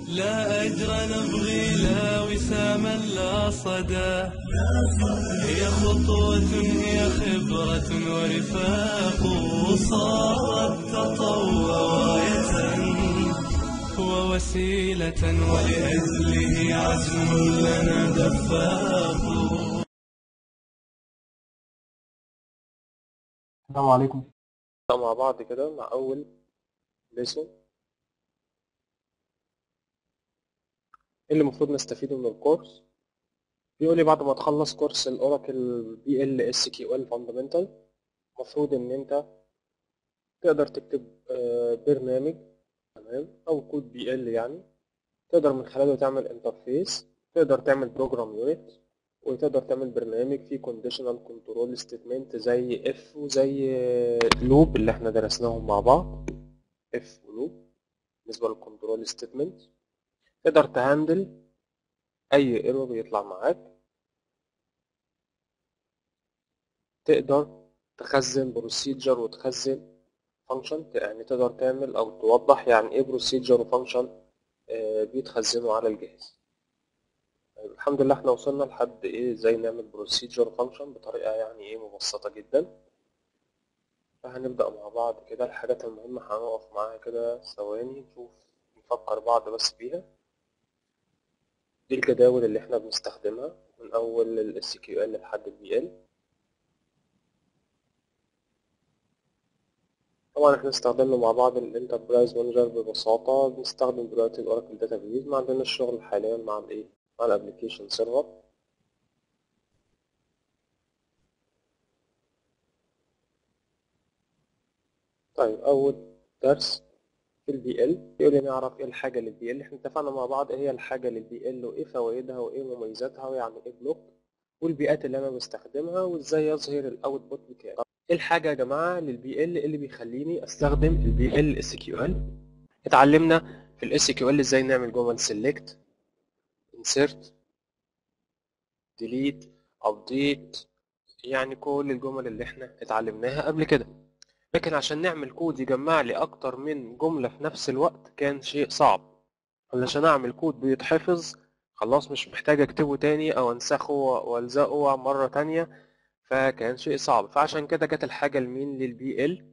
لا أجر نبغي لا وساما لا صدى هي خطوة هي خبرة ورفاق صارت تطوع غاية ووسيلة ولأجله عزم لنا دفاق السلام عليكم نبدأ مع بعض كده مع أول ليسون ايه اللي المفروض نستفيده من الكورس بيقول لي بعد ما تخلص كورس الاوراكل بي ال اس كيو ال فاندامنتال المفروض ان انت تقدر تكتب آه، برنامج تمام او كود بي ال يعني تقدر من خلاله تعمل انترفيس تقدر تعمل بروجرام يونت وتقدر تعمل برنامج فيه كونديشنال كنترول ستيتمنت زي اف وزي لوب اللي احنا درسناهم مع بعض اف ولوب بالنسبه للكنترول ستيتمنت تقدر تهندل اي ايرور يطلع معاك تقدر تخزن بروسيجر وتخزن فانكشن يعني تقدر تعمل او توضح يعني ايه بروسيجر وفانكشن بيتخزنوا على الجهاز طيب الحمد لله احنا وصلنا لحد ايه ازاي نعمل بروسيجر وفانكشن بطريقه يعني ايه مبسطه جدا فهنبدا مع بعض كده الحاجات المهمه هنقف معاها كده ثواني نشوف نفكر بعض بس بيها دي الجداول اللي احنا بنستخدمها من اول ال SQL لحد ال BL طبعا احنا استخدمنا مع بعض الانتربرايز مانجر ببساطة بنستخدم دلوقتي الاوراكل داتابيز ما عندناش شغل حاليا مع الايه مع الابلكيشن سيرفر طيب اول درس في البي ال بيقول لي نعرف ايه الحاجه للبي ال احنا اتفقنا مع بعض ايه هي الحاجه للبي ال وايه فوائدها وايه مميزاتها ويعني ايه بلوك والبيئات اللي انا بستخدمها وازاي يظهر الاوتبوت بتاعي ايه الحاجه يا جماعه للبي ال اللي بيخليني استخدم البي ال اس كيو ال اتعلمنا في الاس كيو ال ازاي نعمل جمل سيلكت انسيرت ديليت ابديت يعني كل الجمل اللي احنا اتعلمناها قبل كده لكن عشان نعمل كود يجمع لي اكتر من جملة في نفس الوقت كان شيء صعب علشان اعمل كود بيتحفظ خلاص مش محتاج اكتبه تاني او انسخه والزقه مرة تانية فكان شيء صعب فعشان كده جت الحاجة لمين للبي ال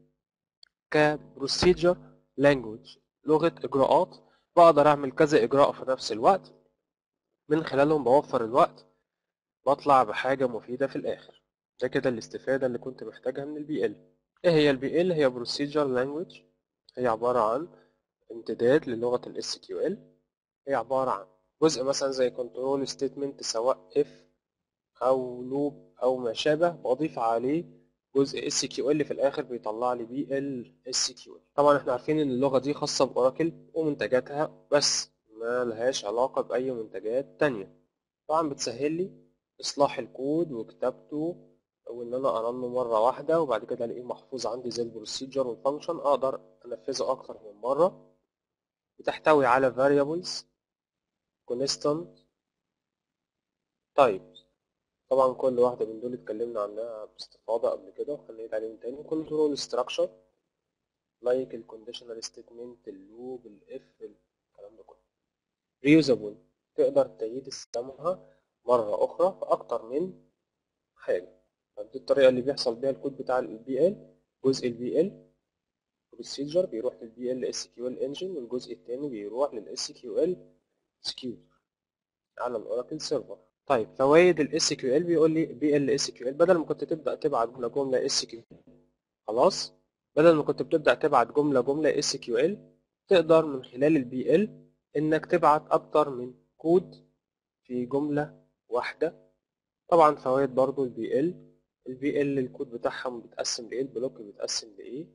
كبروسيجر لانجوج لغة اجراءات بقدر اعمل كذا اجراء في نفس الوقت من خلالهم بوفر الوقت بطلع بحاجة مفيدة في الاخر ده كده الاستفادة اللي كنت محتاجها من البي ال ايه هي البي ال هي بروسيجر لانجويج هي عبارة عن امتداد للغة ال SQL هي عبارة عن جزء مثلا زي كنترول ستيتمنت سواء if او لوب او ما شابه بضيف عليه جزء SQL في الاخر بيطلع لي بي ال SQL طبعا احنا عارفين ان اللغة دي خاصة باوراكل ومنتجاتها بس ما لهاش علاقة باي منتجات تانية طبعا بتسهل لي اصلاح الكود وكتابته وان انا ارنه مره واحده وبعد كده الاقيه محفوظ عندي زي البروسيجر والفانكشن اقدر انفذه اكتر من مره بتحتوي على variables constant types طبعا كل واحده من دول اتكلمنا عنها باستفاضه قبل كده وهنعيد عليهم تاني control structure like ال conditional statement اللوب الاف الكلام ده كله reusable تقدر تعيد استخدامها مره اخرى في اكتر من حاجه دي الطريقة اللي بيحصل بيها الكود بتاع البي ال جزء البي ال بروسيجر بيروح للبي ال اس كيو ال انجن والجزء التاني بيروح للاس كيو ال سكيو على الاوراكل سيرفر طيب فوائد الاس كيو ال بيقول لي بي ال اس كيو ال بدل ما كنت تبدا تبعت جمله جمله اس كيو خلاص بدل ما كنت بتبدا تبعت جمله جمله اس كيو ال تقدر من خلال البي ال انك تبعت اكتر من كود في جمله واحده طبعا فوائد برضو البي ال البي ال الكود بتاعهم بيتقسم لايه البلوك بيتقسم لايه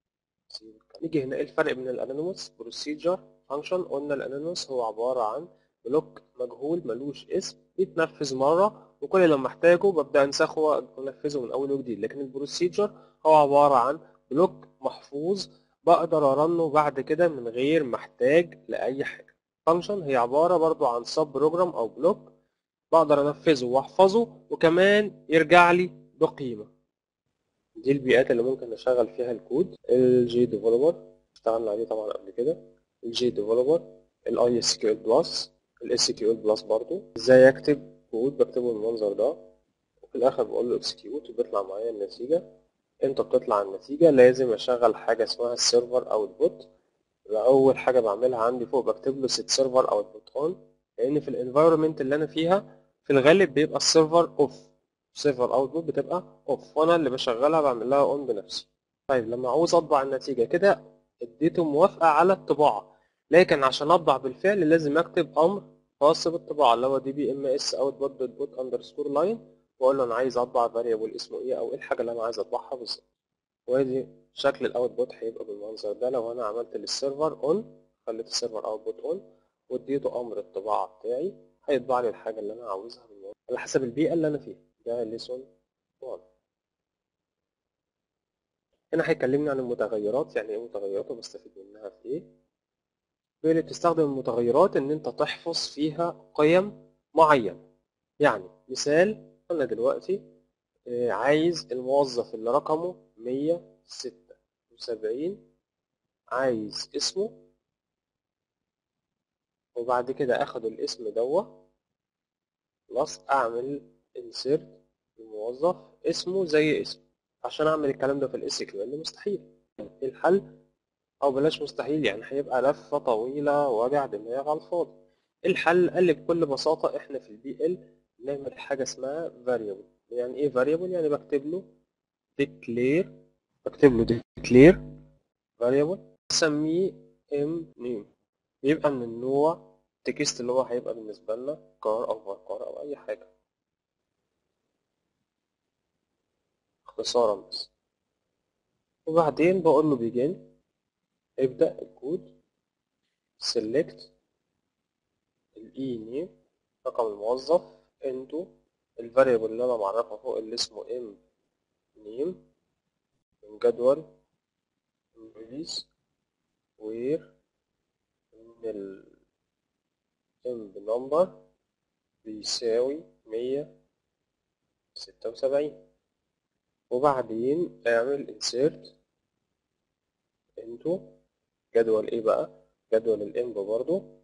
نيجي هنا ايه الفرق بين الانونيموس بروسيجر فانكشن قلنا الانونيموس هو عباره عن بلوك مجهول ملوش اسم بيتنفذ مره وكل لما احتاجه ببدا انسخه وانفذه من اول وجديد لكن البروسيجر هو عباره عن بلوك محفوظ بقدر ارنه بعد كده من غير ما احتاج لاي حاجه فانكشن هي عباره برضو عن سب بروجرام او بلوك بقدر انفذه واحفظه وكمان يرجع لي بقيمة دي البيئات اللي ممكن نشغل فيها الكود الجي ديفلوبر اشتغلنا عليه طبعا قبل كده الجي ديفلوبر الاي اس كيو ال بلس الاس كيو ال بلس برضو ازاي اكتب كود بكتبه بالمنظر ده وفي الاخر بقول له اكسكيوت وبيطلع معايا النتيجه امتى بتطلع النتيجه لازم اشغل حاجه اسمها السيرفر اوتبوت اول حاجه بعملها عندي فوق بكتب له set server output on لان في الانفايرمنت اللي انا فيها في الغالب بيبقى السيرفر اوف سيرفر اوتبوت بتبقى اوف وانا اللي بشغلها بعمل لها اون بنفسي طيب لما عاوز اطبع النتيجه كده اديته موافقه على الطباعه لكن عشان اطبع بالفعل لازم اكتب امر خاص بالطباعه اللي هو دي بي ام اس اوتبوت دوت بوت اندرسكور لاين واقول له انا عايز اطبع فاريبل اسمه ايه او ايه الحاجه اللي انا عايز اطبعها بالظبط وادي شكل الاوتبوت هيبقى بالمنظر ده لو انا عملت للسيرفر اون خليت السيرفر اوتبوت اون واديته امر الطباعه بتاعي هيطبع لي الحاجه اللي انا عاوزها بالمنظر على حسب البيئه اللي انا فيها ده ليسون 1 هنا هيكلمني عن المتغيرات يعني ايه متغيرات وبستفيد منها في ايه بيقول لي بتستخدم المتغيرات ان انت تحفظ فيها قيم معينه يعني مثال قلنا دلوقتي آه، عايز الموظف اللي رقمه 176 عايز اسمه وبعد كده اخد الاسم دوا خلاص اعمل insert الموظف اسمه زي اسمه عشان اعمل الكلام ده في الاس كيو ال مستحيل ايه الحل او بلاش مستحيل يعني هيبقى لفه طويله وجع دماغ على الفاضي الحل قال لي بكل بساطه احنا في البي ال نعمل حاجه اسمها variable يعني ايه variable يعني بكتب له declare بكتب له declare variable اسميه m name بيبقى من النوع تكست اللي هو هيبقى بالنسبه لنا كار او فاركار او اي حاجه اختصارا بس وبعدين بقول له begin ابدأ الكود select الاي نيم رقم الموظف into الفاريبل اللي انا معرفه فوق اللي اسمه m name من جدول increase where من ال m number بيساوي مية ستة وسبعين وبعدين اعمل insert into جدول ايه بقى جدول الامب برضو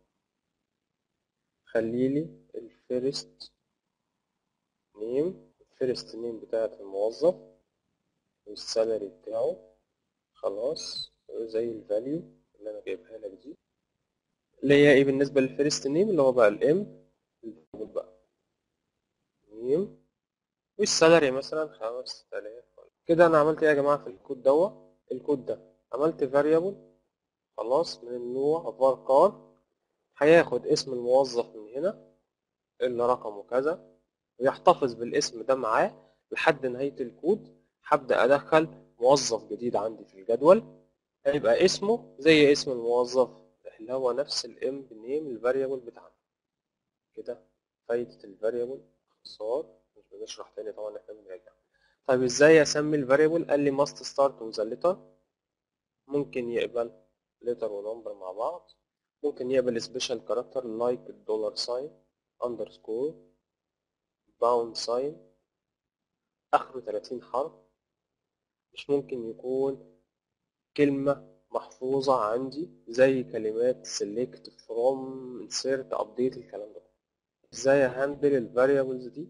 خليلي الفيرست نيم الفيرست نيم بتاعت الموظف والسالري بتاعه خلاص زي الفاليو اللي انا جايبها لك دي اللي هي ايه بالنسبه للفيرست نيم اللي هو بقى الام بقى نيم والسالري مثلا خمس تلاف كده انا عملت ايه يا جماعه في الكود دوا الكود ده عملت variable خلاص من النوع var car هياخد اسم الموظف من هنا اللي رقمه كذا ويحتفظ بالاسم ده معاه لحد نهاية الكود هبدأ أدخل موظف جديد عندي في الجدول هيبقى اسمه زي اسم الموظف اللي هو نفس الام نيم الفاريبل بتاعنا كده فايدة الفاريبل اختصار مش بنشرح تاني طبعا احنا بنراجع طيب ازاي اسمي الفاريبل قال لي must start with a letter ممكن يقبل letter ونمبر مع بعض ممكن يقبل special character like dollar sign underscore pound sign اخره 30 حرف مش ممكن يكون كلمة محفوظة عندي زي كلمات select from insert update الكلام ده ازاي هندل الفاريبلز دي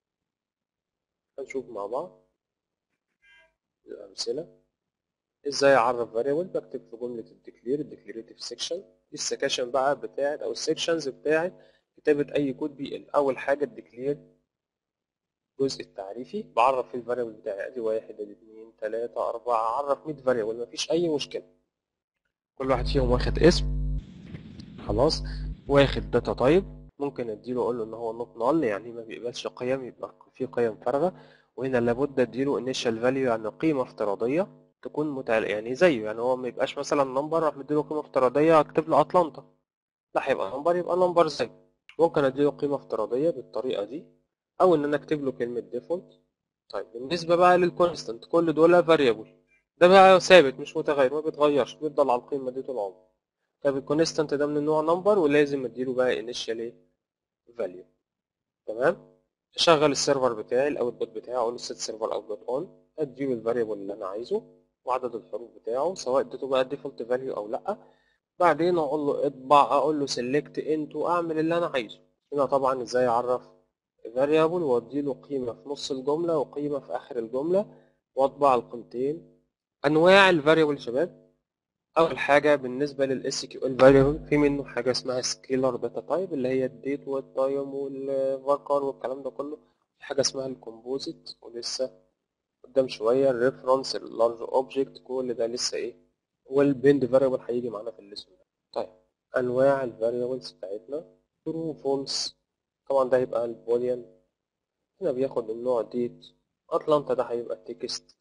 هنشوف مع بعض الأمثلة ازاي اعرف variable بكتب في جملة الديكلير الديكليريتيف سيكشن دي السكاشن بقى بتاعت او السيكشنز بتاعت كتابة اي كود بي اول حاجة الديكلير الجزء التعريفي بعرف فيه الفاريبل بتاعي ادي واحد ادي اتنين تلاتة اربعة اعرف 100 فاريبل مفيش اي مشكلة كل واحد فيهم واخد اسم خلاص واخد داتا تايب ممكن اديله اقول له ان هو نوت نال يعني ما بيقبلش قيم يبقى في قيم فارغة وهنا لابد اديله initial value يعني قيمة افتراضية تكون متعلقة يعني زيه يعني هو ما يبقاش مثلا نمبر راح مديله قيمة افتراضية اكتب له اتلانتا لا هيبقى نمبر يبقى نمبر زي ممكن اديله قيمة افتراضية بالطريقة دي او ان انا اكتب له كلمة ديفولت طيب بالنسبة بقى للكونستنت كل دول فاريبل ده بقى ثابت مش متغير ما بيتغيرش بيفضل على القيمة دي طول العمر طيب الكونستنت ده من النوع نمبر ولازم اديله بقى انيشال فاليو تمام اشغل السيرفر بتاعي الاوتبوت بتاعي اقول له set server output on اديله الفاريبل اللي انا عايزه وعدد الحروف بتاعه سواء اديته بقى ديفولت فاليو او لا بعدين اقول له اطبع اقول له سيلكت انتو اعمل اللي انا عايزه هنا طبعا ازاي اعرف variable وادي له قيمة في نص الجملة وقيمة في اخر الجملة واطبع القيمتين انواع الفاريبل يا شباب اول حاجة بالنسبة لل SQL variable في منه حاجة اسمها scalar data type اللي هي الديت والتايم والفاركار والكلام ده كله في حاجة اسمها الكومبوزيت ولسه قدام شوية الريفرنس اللارج اوبجكت كل ده لسه ايه والبند فاريبل هيجي معانا في الليسون ده طيب انواع الفاريبلز بتاعتنا true false طبعا ده هيبقى البوليان هنا بياخد النوع ديت اتلانتا ده هيبقى تكست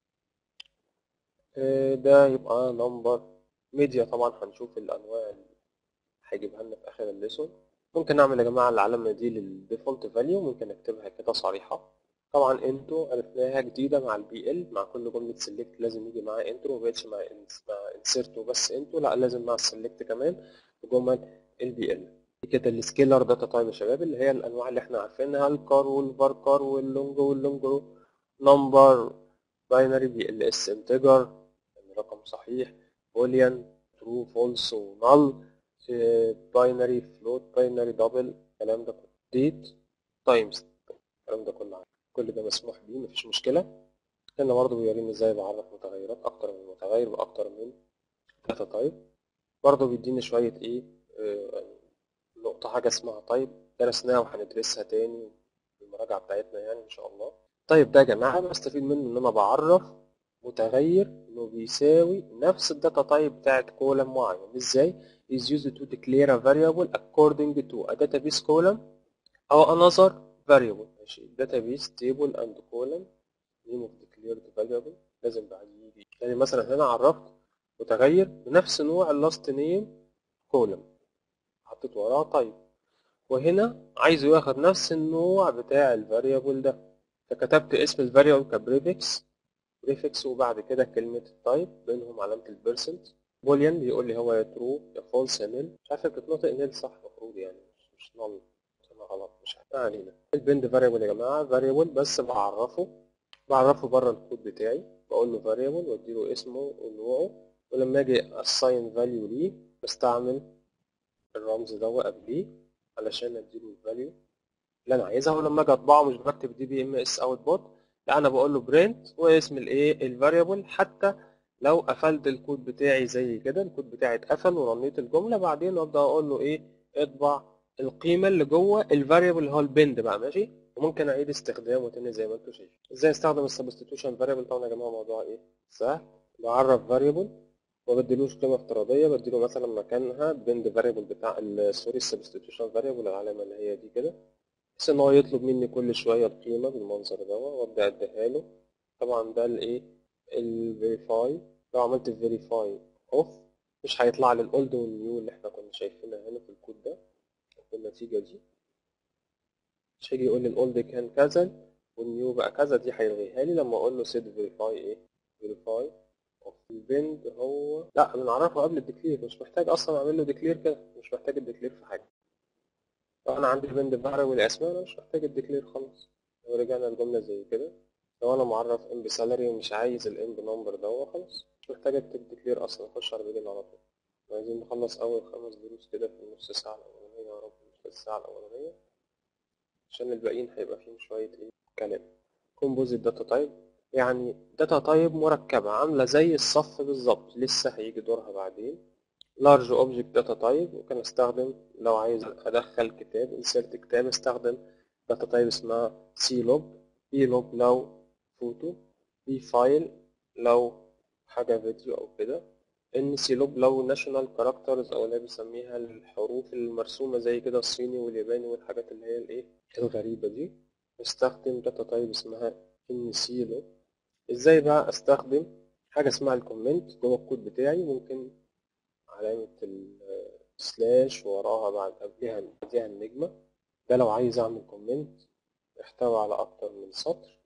ده يبقى نمبر ميديا طبعا هنشوف الانواع اللي هيجيبها لنا في اخر الليسون ممكن نعمل يا جماعه العلامه دي للديفولت فاليو ممكن نكتبها كده صريحه طبعا انتو عرفناها جديده مع البي ال مع كل جمله سيلكت لازم يجي معاه انترو ما بقتش مع مع انسيرت وبس انتو لا لازم مع السيلكت كمان في جمل البي ال دي كده السكيلر داتا تايب يا شباب اللي هي الانواع اللي احنا عارفينها الكار والفاركار واللونج واللونج نمبر باينري بي ال اس انتجر رقم صحيح بوليان ترو فولس ونل باينري فلوت باينري دبل الكلام ده كله ديت تايمز الكلام ده كله عارف. كل ده مسموح بيه مفيش مشكله هنا برضه بيوريني ازاي بعرف متغيرات اكتر من متغير باكتر من داتا تايب برضه بيديني شويه ايه آه نقطه حاجه اسمها تايب درسناها وهندرسها تاني في المراجعه بتاعتنا يعني ان شاء الله طيب ده يا جماعه بستفيد منه ان انا بعرف متغير انه بيساوي نفس الداتا تايب بتاعت كولم معين ازاي is used to declare a variable according to a database column او another variable ماشي database table and column name of declared variable لازم بعد يجي يعني مثلا هنا عرفت متغير بنفس نوع اللاست نيم column حطيت وراه تايب وهنا عايزه ياخد نفس النوع بتاع الفاريبل ده فكتبت اسم الفاريبل كبريفكس بريفكس وبعد كده كلمة التايب بينهم علامة البرسنت بوليان بيقول لي هو يا ترو يا فولس يا نيل مش عارف بتتنطق نيل صح المفروض يعني مش مش نل انا غلط مش عارف ما علينا البند فاريبل يا جماعة فاريبل بس بعرفه بعرفه بره الكود بتاعي بقول له فاريبل واديله اسمه ونوعه ولما اجي اساين فاليو ليه بستعمل الرمز ده قبليه علشان اديله الفاليو اللي انا عايزها ولما اجي اطبعه مش بكتب دي بي ام اس اوت بوت لا انا بقول له برنت واسم الايه الفاريبل حتى لو قفلت الكود بتاعي زي كده الكود بتاعي اتقفل ورنيت الجمله بعدين ابدا اقول له ايه اطبع القيمه اللي جوه الفاريبل اللي هو البند بقى ماشي وممكن اعيد استخدامه تاني زي ما انتم شايفين ازاي استخدم السبستيتيوشن فاريبل طبعا يا جماعه موضوع ايه سهل بعرف فاريبل ما بديلوش قيمه افتراضيه بديله مثلا مكانها بند فاريبل بتاع سوري السبستيتيوشن فاريبل العلامه اللي هي دي كده بحيث ان هو يطلب مني كل شويه القيمه بالمنظر ده وابدا اديها له طبعا ده الايه الفيريفاي لو عملت فيريفاي اوف مش هيطلع لي الاولد والنيو اللي احنا كنا شايفينها هنا في الكود ده في النتيجه دي مش هيجي يقول لي الاولد كان كذا والنيو بقى كذا دي هيلغيها لي لما اقول له سيت فيريفاي ايه فيريفاي اوف البند هو لا بنعرفه قبل الديكلير مش محتاج اصلا اعمل له ديكلير كده مش محتاج الديكلير في حاجه لو انا عندي بند فاريبل اسماء انا مش محتاج الديكلير خالص لو رجعنا لجمله زي كده لو انا معرف ام بسالري ومش عايز الام بنمبر ده خلاص مش محتاج اكتب ديكلير اصلا اخش على بيجن على طول عايزين نخلص اول خمس دروس كده في النص ساعه الاولانيه يا رب مش في الساعه الاولانيه عشان الباقيين هيبقى فيهم شويه ايه كلام كومبوزيت داتا تايب يعني داتا تايب مركبه عامله زي الصف بالظبط لسه هيجي دورها بعدين large object data type ممكن استخدم لو عايز ادخل كتاب insert كتاب استخدم data type اسمها clog plog لو فوتو file لو حاجة فيديو او كده ان clog لو national characters او اللي بنسميها الحروف المرسومة زي كده الصيني والياباني والحاجات اللي هي الايه الغريبة دي استخدم data type اسمها ان clog ازاي بقى استخدم حاجة اسمها الكومنت جوه الكود بتاعي ممكن علامة السلاش وراها بعد قبلها بعدها النجمة ده لو عايز أعمل كومنت يحتوي على أكتر من سطر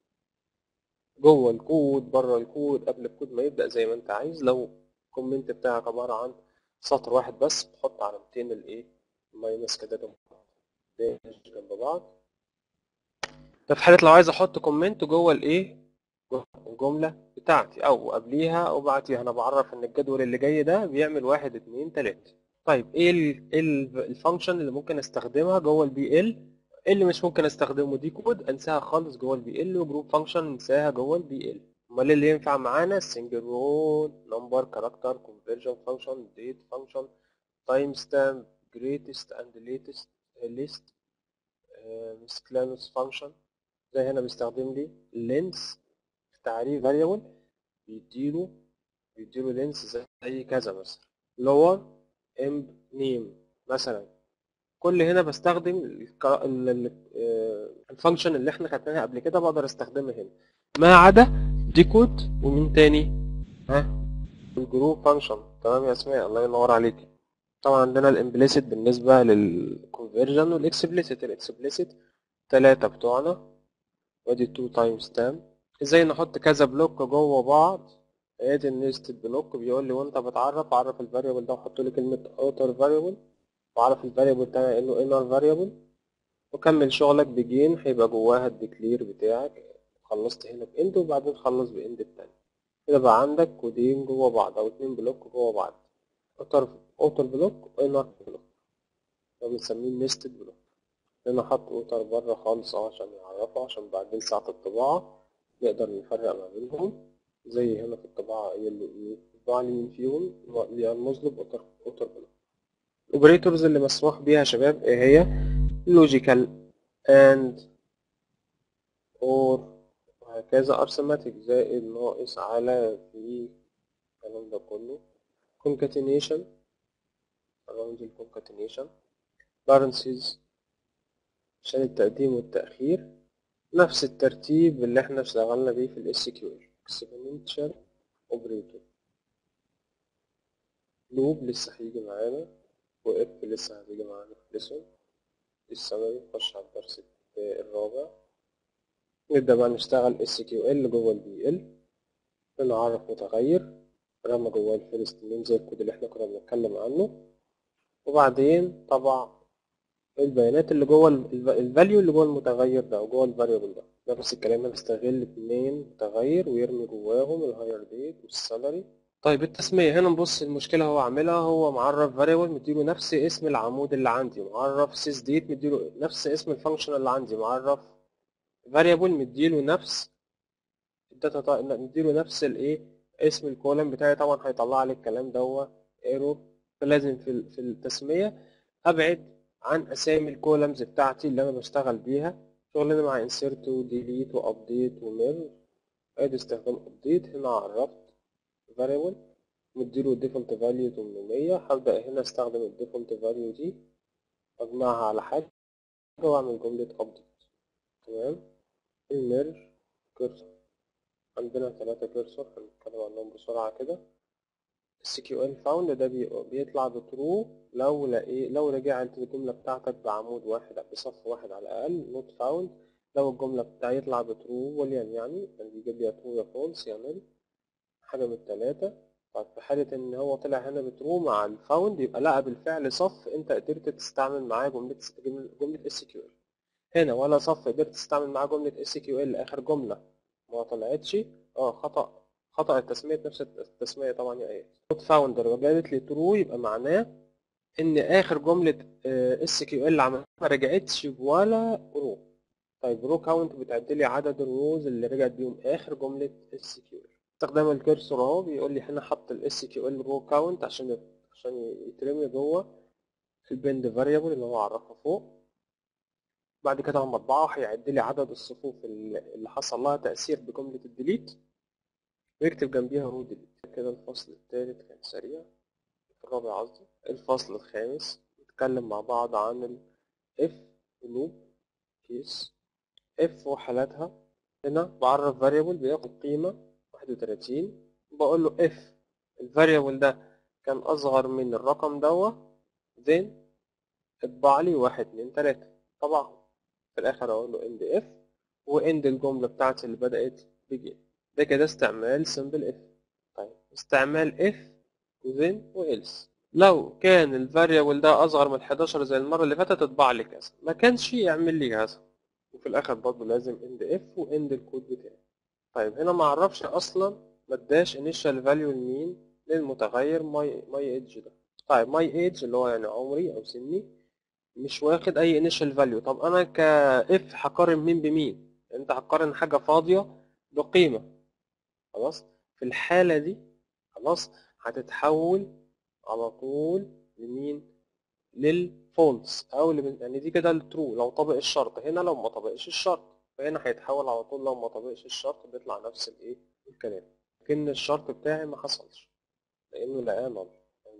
جوه الكود بره الكود قبل الكود ما يبدأ زي ما أنت عايز لو الكومنت بتاعك عبارة عن سطر واحد بس تحط علامتين الإيه ماينس كده جنب بعض جنب بعض ده في حالة لو عايز أحط كومنت جوه الإيه جوه الجملة بتاعتي او قبليها او بعديها انا بعرف ان الجدول اللي جاي ده بيعمل واحد اتنين تلاتة طيب ايه ال- إيه ال- الفانكشن اللي ممكن استخدمها جوه البي ال اللي مش ممكن استخدمه دي كود انساها خالص جوه البي ال وجروب فانكشن انساها جوه البي ال امال اللي ينفع معانا سنجل رو نمبر كاركتر كونفرجن فانكشن ديت فانكشن تايم ستامب greatest and latest list miscellaneous function زي هنا بيستخدم لي length في تعريف variable بيديله بيديله length زي كذا مثلا lower emp name مثلا كل هنا بستخدم الك- ال- ال- آه، الفانكشن اللي احنا خدناها قبل كده بقدر استخدمها هنا ما عدا دي كود ومين تاني ها الجروب فانكشن تمام يا اسماء الله ينور عليك طبعا عندنا الامبليسيت بالنسبه للكونفرجن والاكسبليسيت الاكسبليسيت ثلاثه بتوعنا وادي 2 تايم ستام ازاي نحط كذا بلوك جوه بعض ادي النستد بلوك بيقول لي وانت بتعرف عرف الفاريبل ده وحط لي كلمه اوتر فاريبل وعرف الفاريبل التاني انه انر فاريبل وكمل شغلك بجين هيبقى جواها الديكلير بتاعك خلصت هنا باند وبعدين خلص باند التاني كده بقى عندك كودين جوه بعض او اتنين بلوك جوه بعض اوتر اوتر بلوك وانر بلوك ده بنسميه نستد بلوك هنا حط اوتر بره خالص اه عشان يعرفه عشان بعدين ساعة الطباعة نقدر نفرق ما بينهم زي هنا في الطباعة ايه اللي ايه الطباعة اللي مين فيهم اللي يرمز له بأوتر اوتر بلوك الاوبريتورز اللي مسموح بيها يا شباب ايه هي لوجيكال اند اور وهكذا ارثماتيك زائد ناقص على في الكلام ده كله concatenation around the concatenation parentheses عشان التقديم والتأخير نفس الترتيب اللي احنا اشتغلنا بيه في ال SQL exponential operator loop لسه هيجي معانا و if لسه هتيجي معانا في lesson السمري نخش على الدرس الرابع نبدأ بقى نشتغل SQL جوه ال BL نعرف متغير رمى جواه الفيرست نيم زي الكود اللي احنا كنا بنتكلم عنه وبعدين طبع البيانات اللي جوه الفاليو اللي جوه المتغير ده او جوه الفاريبل ده نفس الكلام بيستغل اتنين متغير ويرمي جواهم الهاير ديت والسالري طيب التسمية هنا نبص المشكلة هو عاملها هو معرف فاريبل مديله نفس اسم العمود اللي عندي معرف سيس ديت مديله نفس اسم الفانكشن اللي عندي معرف فاريبل مديله نفس الداتا مديله نفس الايه اسم الكولم بتاعي طبعا هيطلع لي الكلام دوت ايرور فلازم في في التسمية ابعد عن اسامي الكولمز بتاعتي اللي انا بشتغل بيها شغلنا مع insert وdelete وابديت وميرج ادي استخدام ابديت هنا عرفت variable مديله default value 800 هبدأ هنا استخدم ال default value دي اجمعها على حاجة واعمل جملة update تمام الميرج كيرسور عندنا ثلاثة كيرسور هنتكلم عنهم بسرعة كده SQL found ده بي- بيطلع بترو لو لقي لو رجعت الجملة بتاعتك بعمود واحد بصف واحد على الأقل not found لو الجملة بتاعي يطلع بترو وليان يعني يعني بيجيب يا ترو يا فولس يعمل حاجة من التلاتة طيب في حالة إن هو طلع هنا بترو مع الفاوند يبقى لقى بالفعل صف أنت قدرت تستعمل معاه جملة جملة SQL هنا ولا صف قدرت تستعمل معاه جملة SQL آخر جملة ما طلعتش اه خطأ خطأ التسمية نفس التسمية طبعا يا ايه not found لو جابت لي true يبقى معناه ان اخر جملة اس كيو ال عملتها ما رجعتش ولا رو طيب رو كاونت بتعد لي عدد الروز اللي رجعت بيهم اخر جملة اس كيو ال استخدام الكرسور اهو بيقول لي هنا حط الاس كيو ال رو كاونت عشان عشان يترمي جوه البند فاريبل اللي هو عرفها فوق بعد كده هم اطبعه هيعد لي عدد الصفوف اللي حصل لها تأثير بجملة الديليت ويكتب جنبيها رو ديليت كده الفصل الثالث كان سريع الرابع قصدي الفصل الخامس نتكلم مع بعض عن ال if لوب كيس if وحالاتها هنا بعرف variable بياخد قيمة 31 بقول له if الفاريبل ده كان أصغر من الرقم دوا then اطبع لي واحد اتنين تلاتة طبعا في الآخر أقول له end if وend الجملة بتاعتي اللي بدأت begin ده كده استعمال simple if طيب استعمال if وthen وelse لو كان الفاريبل ده اصغر من 11 زي المره اللي فاتت اطبع لي كذا ما كانش يعمل لي كذا وفي الاخر برضه لازم end if واند الكود بتاعي طيب هنا ما اعرفش اصلا ما اداش initial value لمين للمتغير my my age ده طيب my age اللي هو يعني عمري او سني مش واخد اي initial value طب انا ك if هقارن مين بمين انت هتقارن حاجة فاضية بقيمة خلاص في الحالة دي خلاص هتتحول على طول لمين للفولس او اللي بن- يعني دي كده الترو لو طبق الشرط هنا لو ما طبقش الشرط فهنا هيتحول على طول لو ما طبقش الشرط بيطلع نفس الايه الكلام لكن الشرط بتاعي ما حصلش لانه لقاه نل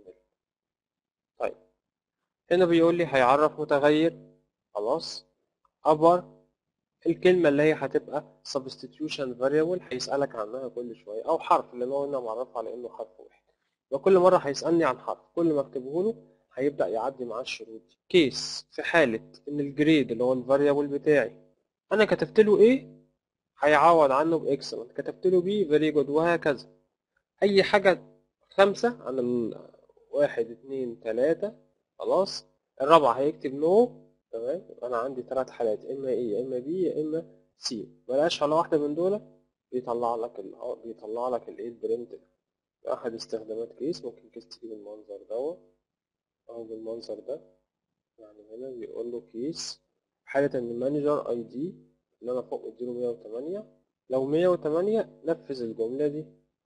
طيب هنا بيقول لي هيعرف متغير خلاص upper الكلمة اللي هي هتبقى substitution variable هيسألك عنها كل شوية أو حرف لأن هو هنا معرف على إنه حرف واحد وكل مرة هيسألني عن حرف كل ما اكتبه له هيبدأ يعدي معاه الشروط دي كيس في حالة إن الجريد اللي هو الفاريبل بتاعي أنا كتبت له إيه هيعوض عنه بإكسلنت كتبت له بي فيري جود وهكذا أي حاجة خمسة عن الواحد اتنين تلاتة خلاص الرابعة هيكتب نو تمام يبقى انا عندي ثلاث حالات اما ايه يا اما بي يا اما سي بلاش على واحده من دول بيطلع لك ال آه، بيطلع لك الايه البرنت احد استخدامات كيس ممكن كيس تجيب المنظر دوت او بالمنظر ده يعني هنا بيقول له كيس حالة ان مانجر اي دي اللي انا فوق مديله 108 لو 108 نفذ الجملة دي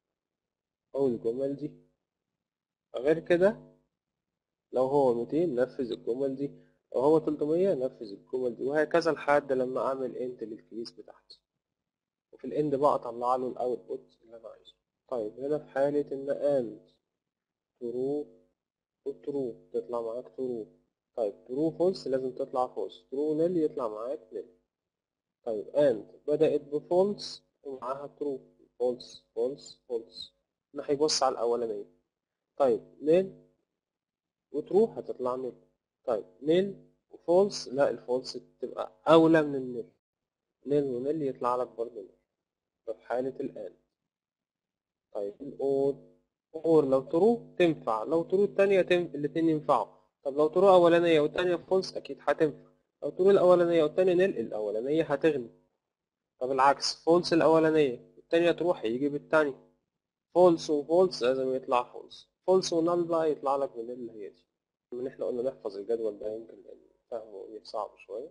او الجمل دي غير كده لو هو 200 نفذ الجمل دي لو هو 300 نفذ الجمل دي وهكذا لحد لما اعمل انت للكيس بتاعتي وفي الاند بقى اطلع له الاوتبوت اللي انا عايزه طيب هنا في حالة ان اند ترو وترو تطلع معاك ترو طيب ترو فولس لازم تطلع فولس ترو نل يطلع معاك نل طيب اند بدأت بفولس ومعاها ترو فولس فولس فولس هنا هيبص على الاولانية طيب نل وترو هتطلع نل طيب نل وفولس لا الفولس تبقى اولى من النل نل ونل يطلع لك برضه نل ده في حالة الآن طيب الأور أور لو ترو تنفع لو ترو التانية تنفع الاتنين ينفعوا طب لو ترو أولانية والتانية فولس أكيد هتنفع لو ترو الأولانية والتانية نل الأولانية هتغني طب العكس فولس الأولانية والتانية تروح هيجي بالتانية فولس وفولس لازم يطلع فولس فولس ونل بقى يطلع لك من اللي هي دي من احنا قلنا نحفظ الجدول ده يمكن لأن فهمه ايه صعب شوية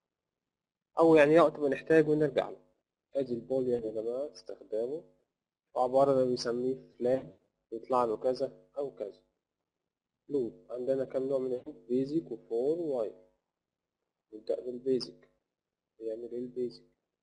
أو يعني وقت ما نحتاج ونرجع له ادي البول يعني يا جماعة استخدامه وعبارة ده بيسميه فلاج يطلع له كذا أو كذا لوب عندنا كم نوع من اللوب بيزك وفور ووايل نبدأ بالبيزك يعمل ايه البيزك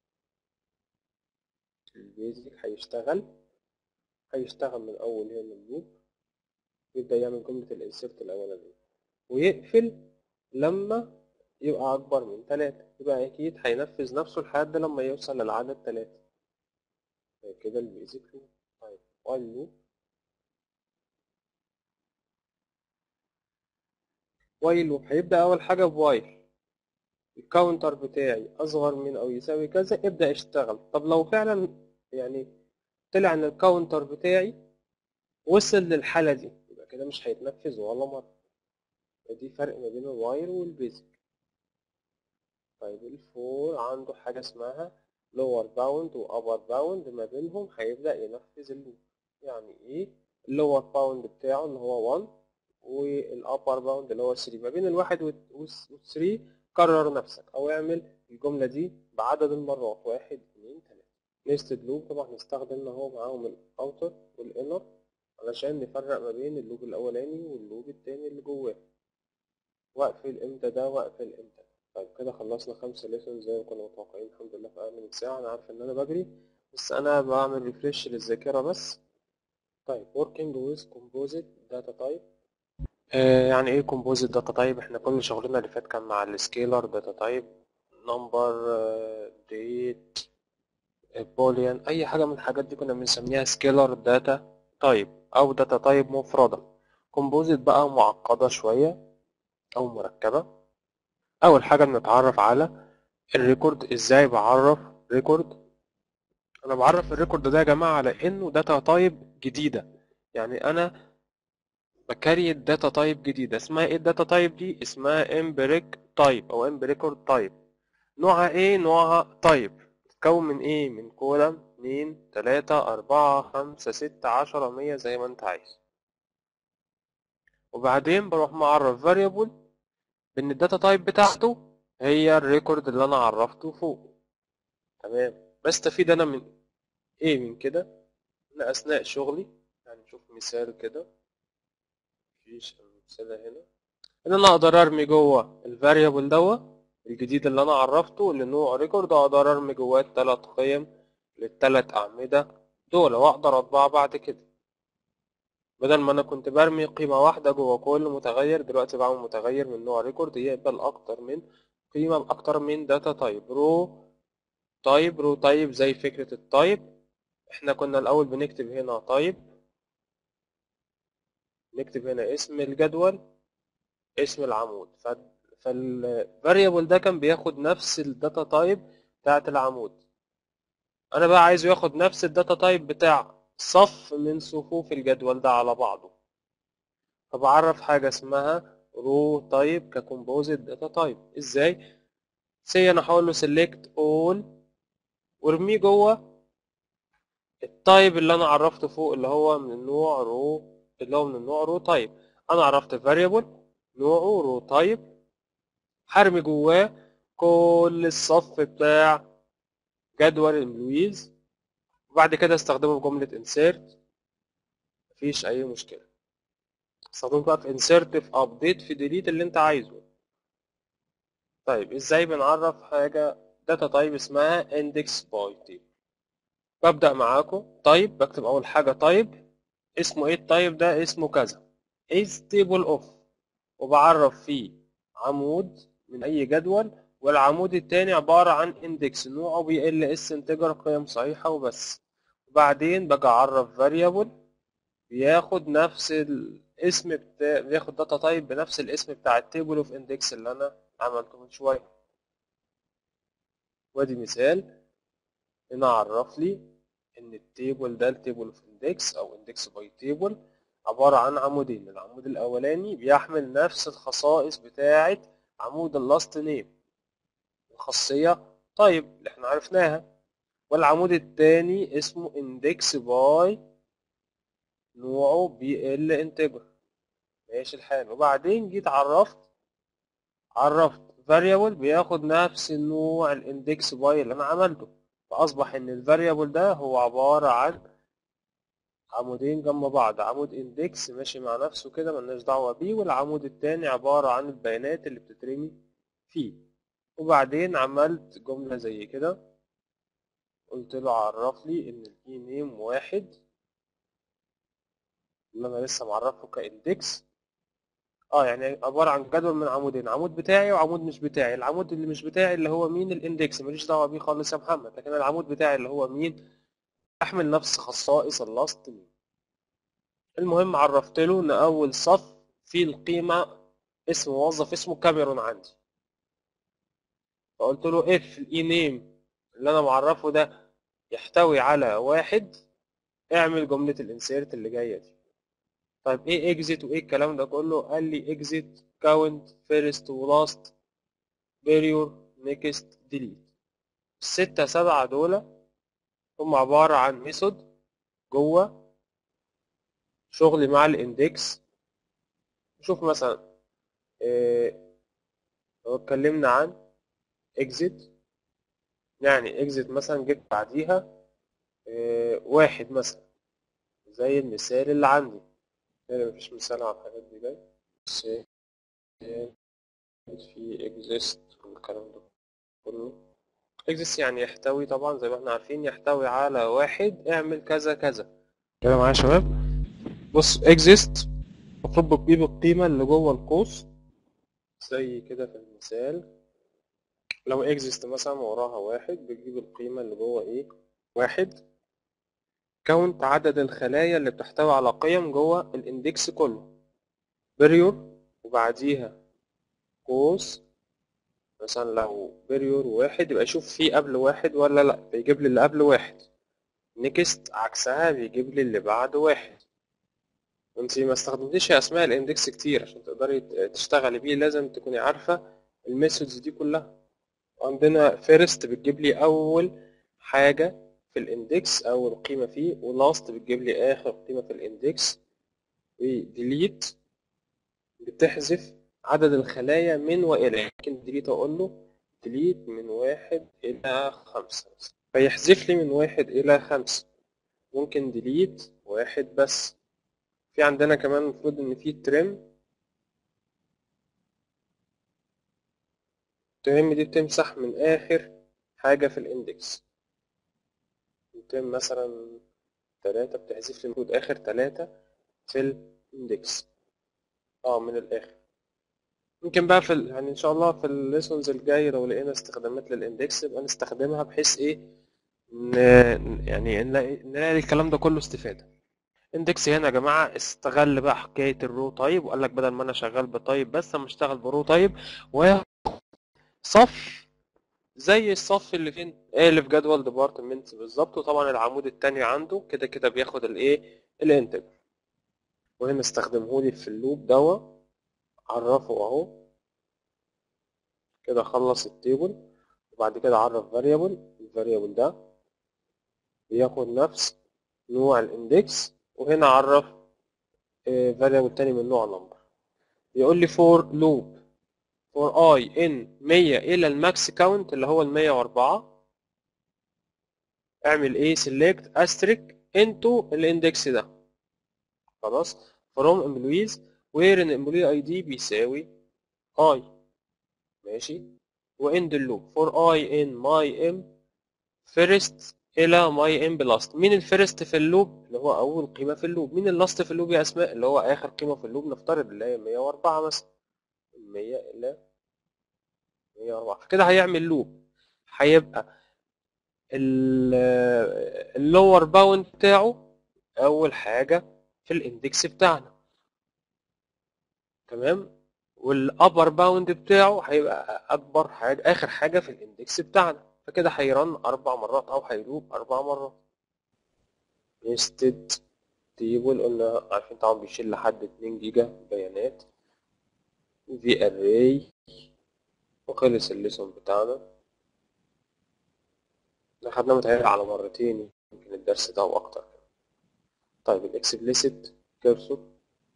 البيزك هيشتغل هيشتغل من أول هنا اللوب يبدأ يعمل جملة الانسيرت الأولانية ويقفل لما يبقى أكبر من تلاتة يبقى أكيد هينفذ نفسه لحد لما يوصل للعدد تلاتة طيب كده البيزك لوب طيب وايل لوب وايل لوب هيبدأ أول حاجة بوايل الكاونتر بتاعي أصغر من أو يساوي كذا ابدأ اشتغل طب لو فعلا يعني طلع إن الكاونتر بتاعي وصل للحالة دي يبقى كده مش هيتنفذ ولا مرة ودي فرق ما بين الوايل والبيزك طيب الفور عنده حاجة اسمها lower bound و upper bound ما بينهم هيبدأ ينفذ اللوب يعني ايه اللور باوند بتاعه اللي هو 1 والابر باوند اللي هو 3 ما بين الواحد وال3 كرر نفسك او اعمل الجملة دي بعدد المرات واحد اتنين تلاتة نستد لوب طبعا نستخدم اهو معاهم الاوتر والانر علشان نفرق ما بين اللوب الاولاني واللوب التاني اللي جواه واقفل امتى ده واقفل امتى ده. طيب كده خلصنا خمسة ليسون زي ما كنا متوقعين الحمد لله في اقل من ساعة انا عارف ان انا بجري بس انا بعمل ريفريش للذاكرة بس طيب working with composite data type آه يعني ايه composite data type احنا كل شغلنا اللي فات كان مع السكيلر data type number آه date بوليان اي حاجة من الحاجات دي كنا بنسميها سكيلر داتا تايب او داتا تايب مفردة كومبوزيت بقى معقدة شوية او مركبة اول حاجة بنتعرف على الريكورد ازاي بعرف ريكورد انا بعرف الريكورد ده يا جماعة على انه داتا تايب جديدة يعني انا بكريت داتا تايب جديدة اسمها ايه الداتا تايب دي اسمها امبريك تايب او امبريكورد تايب نوعها ايه نوعها تايب تتكون من ايه من كولم اتنين تلاتة أربعة خمسة ستة عشرة مية زي ما انت عايز وبعدين بروح معرف variable بان الداتا تايب بتاعته هي الريكورد اللي انا عرفته فوق تمام بستفيد انا من ايه من كده ان اثناء شغلي يعني نشوف مثال كده مفيش امثله هنا ان انا اقدر ارمي جوه الفاريبل دوا الجديد اللي انا عرفته اللي نوع ريكورد اقدر ارمي جواه الثلاث قيم للثلاث اعمده دول واقدر اطبعها بعد كده بدل ما انا كنت برمي قيمه واحده جوه كل متغير دلوقتي بعمل متغير من نوع ريكورد يقبل اكتر من قيمه باكتر من داتا تايب رو تايب رو تايب زي فكره التايب احنا كنا الاول بنكتب هنا تايب نكتب هنا اسم الجدول اسم العمود فالفاريبل ده كان بياخد نفس الداتا تايب بتاعت العمود انا بقى عايزه ياخد نفس الداتا تايب بتاع صف من صفوف الجدول ده على بعضه فبعرف حاجه اسمها رو تايب ككومبوزيت داتا تايب ازاي سي انا هقول له سيلكت اول وارميه جوه التايب اللي انا عرفته فوق اللي هو من النوع رو اللي هو من النوع رو تايب انا عرفت فاريبل نوعه رو تايب هرمي جواه كل الصف بتاع جدول اللويز وبعد كده استخدمه في جملة insert مفيش أي مشكلة استخدمه بقى في insert في update في delete اللي أنت عايزه طيب إزاي بنعرف حاجة data type اسمها index by type ببدأ معاكم طيب بكتب أول حاجة طيب اسمه إيه الطيب ده اسمه كذا is table of وبعرف فيه عمود من أي جدول والعمود التاني عبارة عن اندكس نوعه بي ال اس انتجر قيم صحيحة وبس وبعدين باجي اعرف variable بياخد نفس الاسم بتاع بياخد داتا تايب بنفس الاسم بتاع التيبل اوف اندكس اللي انا عملته من شوية وادي مثال هنا عرف لي ان التيبل ده التيبل اوف اندكس او اندكس باي تيبل عبارة عن عمودين العمود الاولاني بيحمل نفس الخصائص بتاعة عمود اللاست نيم الخاصية طيب اللي احنا عرفناها والعمود التاني اسمه index by نوعه بي ال انتجر ماشي الحال وبعدين جيت عرفت عرفت variable بياخد نفس النوع الاندكس باي اللي انا عملته فاصبح ان الفاريبل ده هو عبارة عن عمودين جنب بعض عمود اندكس ماشي مع نفسه كده ملناش دعوة بيه والعمود التاني عبارة عن البيانات اللي بتترمي فيه وبعدين عملت جملة زي كده قلت له عرف لي ان الاي نيم واحد اللي انا لسه معرفه كاندكس اه يعني عبارة عن جدول من عمودين عمود بتاعي وعمود مش بتاعي العمود اللي مش بتاعي اللي هو مين الاندكس ماليش دعوة بيه خالص يا محمد لكن العمود بتاعي اللي هو مين احمل نفس خصائص اللاست مين المهم عرفت له ان اول صف فيه القيمة اسم موظف اسمه كاميرون عندي فقلت له اف الاي نيم اللي انا معرفه ده يحتوي على واحد اعمل جملة الانسيرت اللي جاية دي طيب ايه اكزيت وايه الكلام ده كله قال لي اكزيت كاونت فيرست ولاست بيريور نيكست ديليت الستة سبعة دول هم عبارة عن ميثود جوه شغلي مع الاندكس شوف مثلا إيه لو اتكلمنا عن exit يعني exit مثلا جبت بعديها إيه واحد مثلا زي المثال اللي عندي هنا مفيش مثال على الحاجات دي جاي بس في exist والكلام ده كله exist يعني يحتوي طبعا زي ما احنا عارفين يحتوي على واحد اعمل كذا كذا كده معايا يا شباب بص exist المفروض بتجيب القيمة اللي جوه القوس زي كده في المثال لو اكزيست مثلا وراها واحد بتجيب القيمة اللي جوه ايه واحد كاونت عدد الخلايا اللي بتحتوي على قيم جوه الاندكس كله بريور وبعديها قوس مثلا لو بريور واحد يبقى يشوف فيه قبل واحد ولا لا بيجيب لي اللي قبل واحد نيكست عكسها بيجيب لي اللي بعد واحد انت ما استخدمتيش اسماء الاندكس كتير عشان تقدري تشتغلي بيه لازم تكوني عارفة الميثودز دي كلها عندنا فيرست بتجيب لي اول حاجة في الاندكس اول قيمه فيه ولاست بتجيب لي اخر قيمه في الاندكس وديليت بتحذف عدد الخلايا من والى ممكن ديليت اقول له ديليت من واحد الى خمسة فيحذف لي من واحد الى خمسة ممكن ديليت واحد بس في عندنا كمان المفروض ان في تريم التريم دي بتمسح من اخر حاجة في الاندكس تريم مثلا تلاتة بتحذف لي المفروض اخر تلاتة في الاندكس اه من الاخر ممكن بقى في ال... يعني ان شاء الله في الليسونز الجاي لو لقينا استخدامات للاندكس يبقى نستخدمها بحيث ايه ن... يعني نلاقي نلاقي الكلام ده كله استفادة اندكس هنا يا جماعة استغل بقى حكاية الرو تايب وقال لك بدل ما انا شغال بتايب بس انا اشتغل برو تايب وصف زي الصف اللي فين اللي في جدول ديبارتمنت بالظبط وطبعا العمود التاني عنده كده كده بياخد الايه الانتجر وهنا استخدمه لي في اللوب دوا عرفه اهو كده خلص التيبل وبعد كده عرف فاريبل الفاريبل ده بياخد نفس نوع الاندكس وهنا عرف فاريبل تاني من نوع نمبر يقول لي فور لوب فور اي ان 100 الى الماكس كاونت اللي هو ال 104 اعمل ايه سيلكت استريك انتو الاندكس ده خلاص from employees where an employee ID بيساوي i ماشي واند اللوب for i in my m first الى my m بلاست مين الفيرست في اللوب اللي هو اول قيمه في اللوب مين اللاست في اللوب يا اسماء اللي هو اخر قيمه في اللوب نفترض اللي هي 104 مثلا 100 الى 104 فكده هيعمل لوب هيبقى اللور باوند بتاعه اول حاجه في الاندكس بتاعنا تمام والابر باوند بتاعه هيبقى اكبر حاجه اخر حاجه في الاندكس بتاعنا فكده هيرن اربع مرات او هيلوب اربع مرات نستد تيبل قلنا عارفين طبعا بيشيل لحد 2 جيجا بيانات في اري وخلص الليسون بتاعنا خدنا متهيألي على مرتين يمكن الدرس ده واكتر طيب الاكسبليسيت كيرسور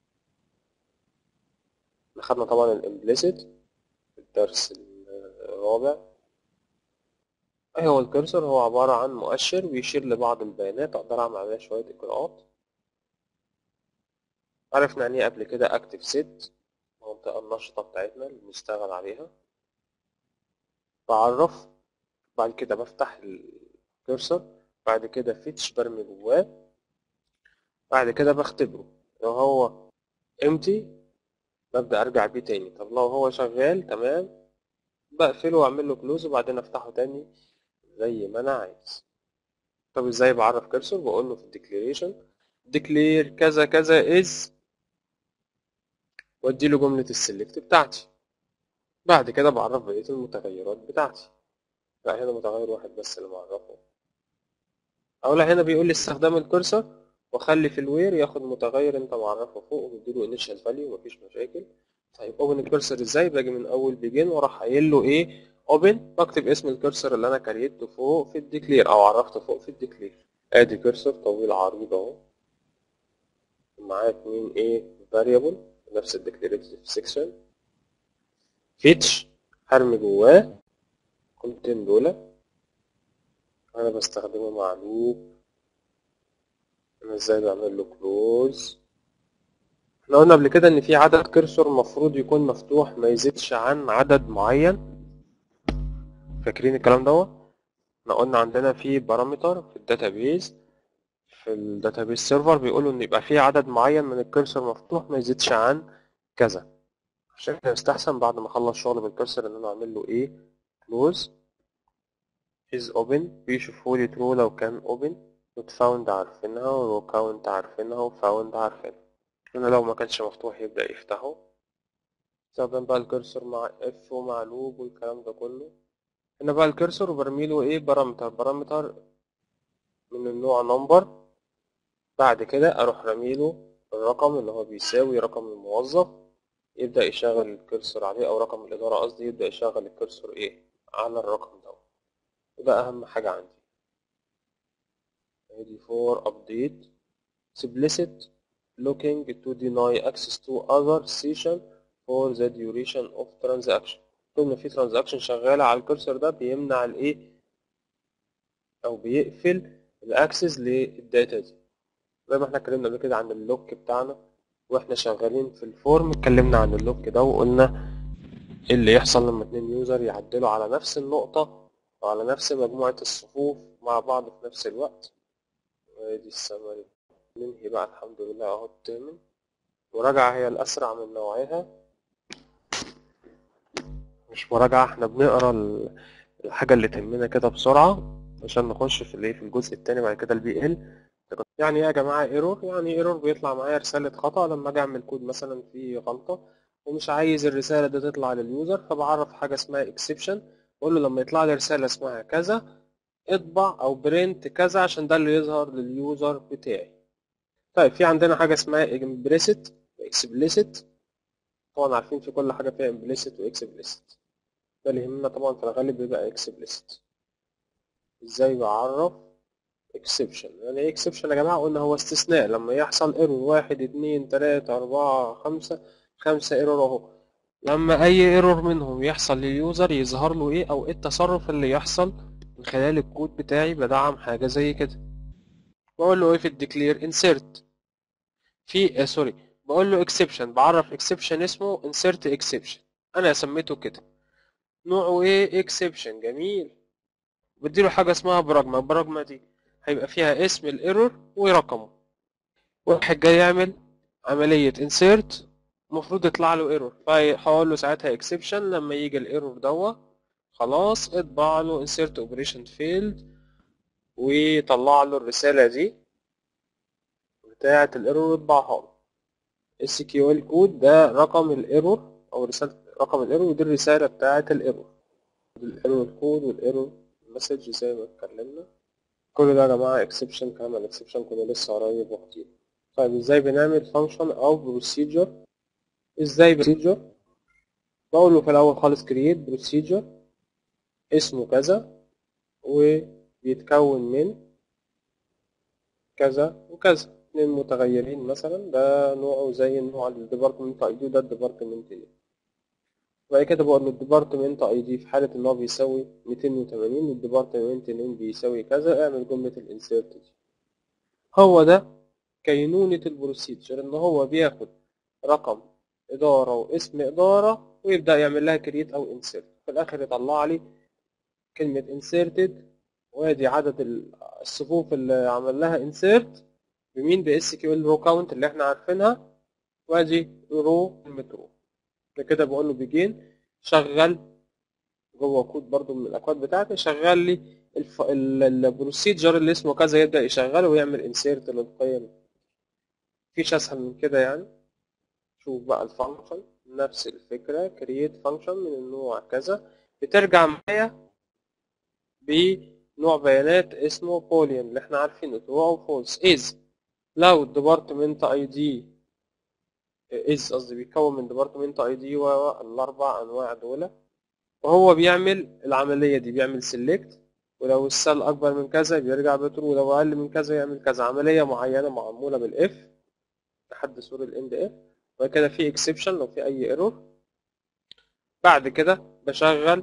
خدنا طبعا الامبليسيت في الدرس الرابع ايه هو الكرسور هو عبارة عن مؤشر بيشير لبعض البيانات اقدر اعمل عليها شوية اجراءات عرفنا يعني ايه قبل كده اكتف سيت المنطقة النشطة بتاعتنا اللي بنشتغل عليها بعرف بعد كده بفتح الكرسور بعد كده فيتش برمي جواه بعد كده بختبره لو هو empty ببدأ ارجع بيه تاني طب لو هو شغال تمام بقفله واعمل له كلوز وبعدين افتحه تاني زي ما انا عايز طب ازاي بعرف كرسور بقول له في الديكليريشن ديكلير كذا كذا از وادي له جملة السلكت بتاعتي بعد كده بعرف بقية المتغيرات بتاعتي لا هنا متغير واحد بس اللي معرفه او لا هنا بيقول لي استخدام الكرسور واخلي في الوير ياخد متغير انت معرفه فوق ومديله انيشال فاليو مفيش مشاكل طيب اوبن الكرسور ازاي باجي من اول بيجن واروح قايل له ايه اوبن بكتب اسم الكرسور اللي انا كريته فوق في الديكلير او عرفته فوق في الديكلير ادي كرسور طويل عريض اهو معاه اتنين ايه فاريبل نفس الديكليريتيف سيكشن فيتش هرمي جواه قيمتين دول انا بستخدمه مع لوب انا ازاي بعمل له كلوز احنا قلنا قبل كده ان في عدد كرسور مفروض يكون مفتوح ما يزيدش عن عدد معين فاكرين الكلام دوت احنا قلنا عندنا في بارامتر في الداتابيز في الداتابيز سيرفر بيقولوا ان يبقى في عدد معين من الكرسور مفتوح ما يزيدش عن كذا عشان كده يستحسن بعد ما اخلص شغل بالكرسور ان انا اعمل له ايه كلوز is open بيشوفوا لي true لو كان open not found عارفينها و count عارفينها و found عارفينها هنا لو ما كانش مفتوح يبدأ يفتحه استخدم بقى الكرسور مع اف ومع لوب والكلام ده كله هنا بقى الكرسور برميله ايه بارامتر بارامتر من النوع نمبر بعد كده اروح رميله الرقم اللي هو بيساوي رقم الموظف يبدأ يشغل الكرسور عليه او رقم الادارة قصدي يبدأ يشغل الكرسور ايه على الرقم ده وده اهم حاجة عندي ادي for update explicit looking to deny access to other session for the duration of transaction طول ما في transaction شغالة على الكرسر ده بيمنع الايه او بيقفل الاكسس للداتا دي زي ما احنا اتكلمنا قبل كده عن اللوك بتاعنا واحنا شغالين في الفورم اتكلمنا عن اللوك ده وقلنا ايه اللي يحصل لما اتنين يوزر يعدلوا على نفس النقطة او على نفس مجموعة الصفوف مع بعض في نفس الوقت ادي السمري ننهي بقى الحمد لله اهو التامن مراجعة هي الأسرع من نوعها مش مراجعة احنا بنقرا ال- الحاجة اللي تهمنا كده بسرعة عشان نخش في الايه في الجزء التاني بعد كده البي ال يعني ايه يا جماعة ايرور يعني ايرور بيطلع معايا رسالة خطأ لما اجي اعمل كود مثلا فيه غلطة ومش عايز الرسالة دي تطلع لليوزر فبعرف حاجة اسمها اكسبشن بقول له لما يطلع لي رسالة اسمها كذا اطبع او برنت كذا عشان ده اللي يظهر لليوزر بتاعي طيب في عندنا حاجة اسمها implicit explicit طبعا عارفين في كل حاجة فيها implicit و explicit ده اللي يهمنا طبعا في الغالب بيبقى explicit ازاي بعرف exception يعني ايه exception يا جماعة قلنا هو استثناء لما يحصل error واحد اتنين تلاتة أربعة خمسة خمسة error اهو لما أي error منهم يحصل لليوزر يظهر له ايه أو ايه التصرف اللي يحصل من خلال الكود بتاعي بدعم حاجة زي كده بقول له ايه في الديكلير insert في آه سوري بقول له exception بعرف exception اسمه insert exception انا سميته كده نوعه ايه exception جميل بديله حاجة اسمها براجما البراجما دي هيبقى فيها اسم الايرور ورقمه واحد جاي يعمل عملية insert المفروض يطلع له ايرور فهقول له ساعتها exception لما يجي الايرور دوا خلاص اطبع له insert operation failed ويطلع له الرسالة دي بتاعة الايرور واطبعها له SQL كود ده رقم الايرور او رسالة رقم الايرور ودي الرسالة بتاعة الايرور الايرور كود والايرور مسج زي ما اتكلمنا كل ده يا جماعة اكسبشن كلام عن اكسبشن كنا لسه قريب واخدين طيب ازاي بنعمل فانكشن او بروسيجر ازاي بروسيجر بقول له في الاول خالص create بروسيجر اسمه كذا وبيتكون من كذا وكذا اتنين متغيرين مثلا ده نوعه زي النوع الديبارتمنت اي دي وده الديبارتمنت دي وبعد كده بقول له الديبارتمنت اي دي في حالة ان هو بيساوي 280 والديبارتمنت نيم بيساوي كذا اعمل جملة الانسيرت دي هو ده كينونة البروسيجر ان هو بياخد رقم ادارة واسم ادارة ويبدأ يعمل لها كريت او انسيرت في الاخر يطلع لي كلمة انسيرتد وادي عدد الصفوف اللي عمل لها انسيرت بمين ب اس كيو ال رو كاونت اللي احنا عارفينها وادي رو كلمة رو ده كده بقول له بيجين شغل جوه كود برضو من الاكواد بتاعتي شغل لي الف... البروسيجر اللي اسمه كذا يبدا يشغله ويعمل انسيرت للقيم مفيش اسهل من كده يعني شوف بقى الفانكشن نفس الفكره كرييت فانكشن من النوع كذا بترجع معايا بنوع بيانات اسمه بوليان اللي احنا عارفينه true او false is لو الديبارتمنت اي دي از قصدي بيتكون من ديبارتمنت اي دي والاربع انواع دول وهو بيعمل العمليه دي بيعمل سيلكت ولو السيل اكبر من كذا بيرجع بترو ولو اقل من كذا يعمل كذا عمليه معينه معموله بالاف لحد سور الاند اف وبعد كده في اكسبشن لو في اي ايرور بعد كده بشغل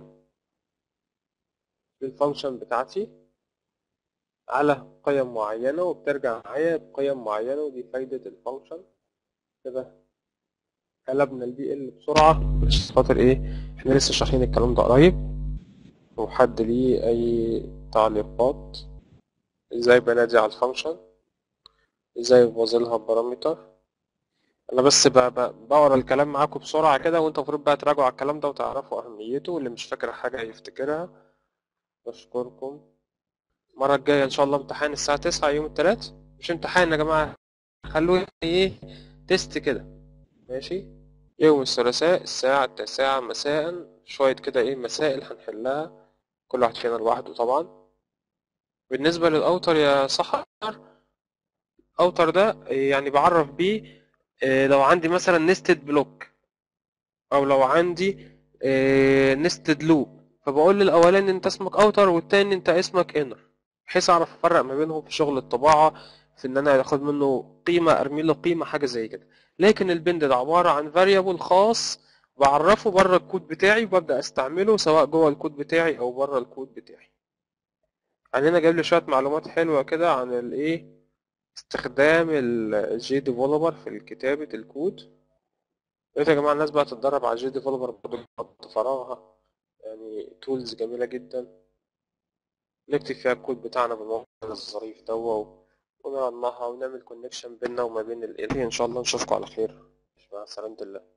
الفانكشن بتاعتي على قيم معينه وبترجع معايا بقيم معينه ودي فايده الفانكشن كده قلبنا البي ال بسرعة عشان خاطر ايه احنا لسه شارحين الكلام ده قريب لو حد ليه اي تعليقات ازاي بنادي على الفانكشن ازاي بوظلها بارامتر انا بس ب- ب- بقرا الكلام معاكم بسرعة كده وانتوا المفروض بقى تراجعوا على الكلام ده وتعرفوا اهميته واللي مش فاكر حاجة يفتكرها بشكركم المرة الجاية ان شاء الله امتحان الساعة 9 يوم التلات مش امتحان يا جماعة خلوه ايه تيست كده ماشي يوم الثلاثاء الساعة التاسعة مساء شوية كده ايه مسائل هنحلها كل واحد فينا لوحده طبعا بالنسبة للأوتر يا سحر الأوتر ده يعني بعرف بيه إيه، لو عندي مثلا نستد بلوك أو لو عندي نستد لوب فبقول للأولاني أنت اسمك أوتر والتاني أنت اسمك إنر بحيث اعرف افرق ما بينهم في شغل الطباعة في ان انا اخد منه قيمة ارمي له قيمة حاجة زي كده لكن البند ده عبارة عن variable خاص بعرفه بره الكود بتاعي وببدأ استعمله سواء جوه الكود بتاعي او بره الكود بتاعي يعني هنا جايب لي شوية معلومات حلوة كده عن الايه استخدام الجي ديفلوبر في كتابة الكود يا ريت يا جماعة الناس بقى تتدرب على الجي ديفلوبر برضه وقت فراغها يعني تولز جميلة جدا نكتب فيها الكود بتاعنا بالموقع الظريف ده ونرنها ونعمل كونكشن بيننا وما بين ال ان شاء الله نشوفكم على خير مع سلامة الله